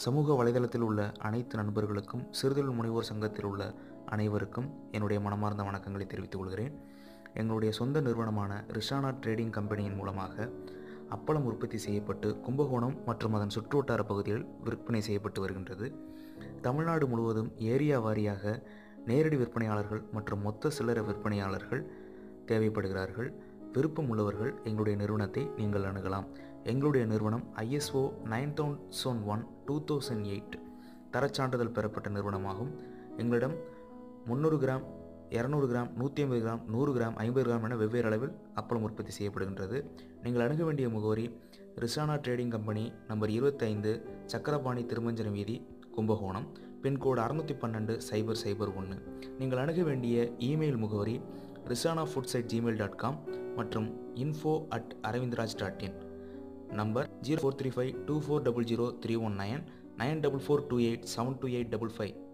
சமூக வலைதளத்தில் உள்ள அனைத்து நண்பர்களுக்கும் சிறுதொழில் முனைவோர் சங்கத்தில் உள்ள அனைவருக்கும் என்னுடைய மனமார்ந்த வணக்கங்களை தெரிவித்துக் கொள்கிறேன் எங்களுடைய சொந்த நிறுவனமான ரிஷானா ட்ரேடிங் கம்பெனியின் மூலமாக அப்பளம் உற்பத்தி செய்யப்பட்டு கும்பகோணம் மற்றும் அதன் சுற்றுவட்டார பகுதிகளில் விற்பனை செய்யப்பட்டு வருகின்றது தமிழ்நாடு முழுவதும் ஏரியா வாரியாக நேரடி விற்பனையாளர்கள் மற்றும் மொத்த சில்லறை விற்பனையாளர்கள் தேவைப்படுகிறார்கள் விருப்பம் உள்ளவர்கள் எங்களுடைய நிறுவனத்தை நீங்கள் அணுகலாம் எங்களுடைய நிறுவனம் ISO nine thousand one two thousand eight தரச்சான்றிதழ் பெறப்பட்ட நிறுவனமாகும் எங்களிடம் முந்நூறு கிராம் இரநூறு கிராம் நூற்றி ஐம்பது கிராம் நூறு கிராம் ஐம்பது கிராம் என வெவ்வேறு அளவில் அப்பளம் உற்பத்தி செய்யப்படுகின்றது நீங்கள் அணுக வேண்டிய முகவரி ரிசானா ட்ரேடிங் கம்பெனி நம்பர் இருபத்தைந்து சக்கரபாணி திருமஞ்சனம் வீதி கும்பகோணம் பின்கோடு அறுநூற்றி பன்னெண்டு சைபர் சைபர் ஒன்று நீங்கள் அணுக வேண்டிய இமெயில் முகவரி Rizana foods at Gmail dot com மற்றும் info at Aravindraj dot in number zero four three five two four double zero three one nine nine double four two eight seven two eight double five